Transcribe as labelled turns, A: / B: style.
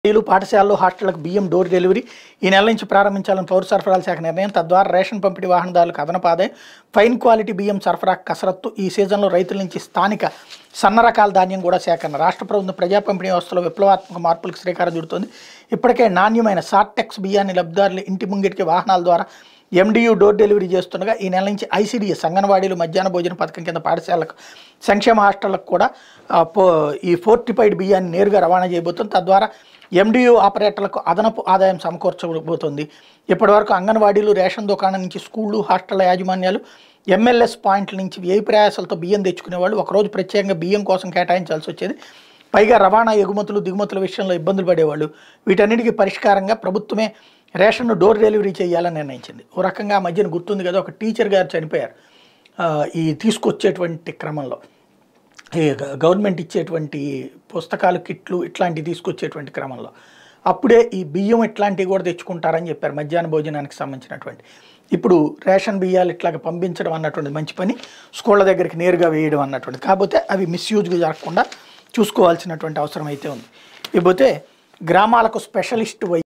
A: school పాఠశాలలు హాస్టళ్లకు బియ్యం door delivery ఈ నెల నుంచి ప్రారంభించాలని పౌర సరఫరాల శాఖ నిర్ణయం తద్వారా రేషన్ పంపిణీ వాహనదారులకు అదనపు ఆదాయం ఫైన్ క్వాలిటీ బియ్యం సరఫరా కసరత్తు ఈ సీజన్లో రైతుల నుంచి స్థానిక సన్న రకాల ధాన్యం కూడా సేకరణ రాష్ట్ర ప్రభుత్వం ప్రజా పంపిణీ వ్యవస్థలో విప్లవాత్మక మార్పులకు శ్రీకారం చుడుతోంది ఇప్పటికే నాణ్యమైన సార్టెక్స్ బియ్యాన్ని లబ్ధిదారులు ఇంటి ముంగిటికి వాహనాల ద్వారా ఎండియు డోర్ డెలివరీ చేస్తుండగా ఈ నెల నుంచి ఐసీడీఎస్ అంగన్వాడీలు మధ్యాహ్న భోజన పథకం కింద పాఠశాలకు సంక్షేమ హాస్టళ్లకు కూడా ఆ, పో ఈ ఫోర్టిఫైడ్ బియ్యాన్ని నేరుగా రవాణా చేయబోతుంది తద్వారా ఎండియు ఆపరేటర్లకు అదనపు ఆదాయం సమకూర్చబోతోంది ఇప్పటివరకు అంగన్వాడీలు రేషన్ దుకాణం నుంచి స్కూళ్ళు హాస్టళ్ల యాజమాన్యాలు ఎంఎల్ఎస్ పాయింట్ల నుంచి వ్యయ ప్రయాసాలతో బియ్యం తెచ్చుకునేవాళ్ళు ఒకరోజు ప్రత్యేకంగా బియ్యం కోసం కేటాయించాల్సి వచ్చేది పైగా రవాణా ఎగుమతులు దిగుమతుల విషయంలో ఇబ్బందులు పడేవాళ్ళు వీటన్నిటికీ పరిష్కారంగా ప్రభుత్వమే రేషన్ను డోర్ డెలివరీ చేయాలని నిర్ణయించింది ఓ రకంగా ఆ మధ్యన గుర్తుంది కదా ఒక టీచర్ గారు చనిపోయారు ఆ, ఈ తీసుకొచ్చేటువంటి క్రమంలో ఈ గ- గవర్నమెంట్ ఇచ్చేటువంటి పుస్తకాలు కిట్లు ఇట్లాంటివి తీసుకొచ్చేటువంటి క్రమంలో అప్పుడే ఈ బియ్యం ఇట్లాంటివి కూడా తెచ్చుకుంటారని చెప్పారు మధ్యాహ్న భోజనానికి సంబంధించినటువంటి ఇప్పుడు రేషన్ బియ్యాలు ఇట్లాగ పంపించడం అన్నటువంటి మంచి పని స్కూళ్ళ దగ్గరికి నేరుగా వేయడం అన్నటువంటి కాకపోతే అవి మిస్యూజ్గా జరగకుండా చూసుకోవాల్సినటువంటి అవసరం అయితే ఉంది ఇకపోతే గ్రామాలకు స్పెషలిస్ట్ వై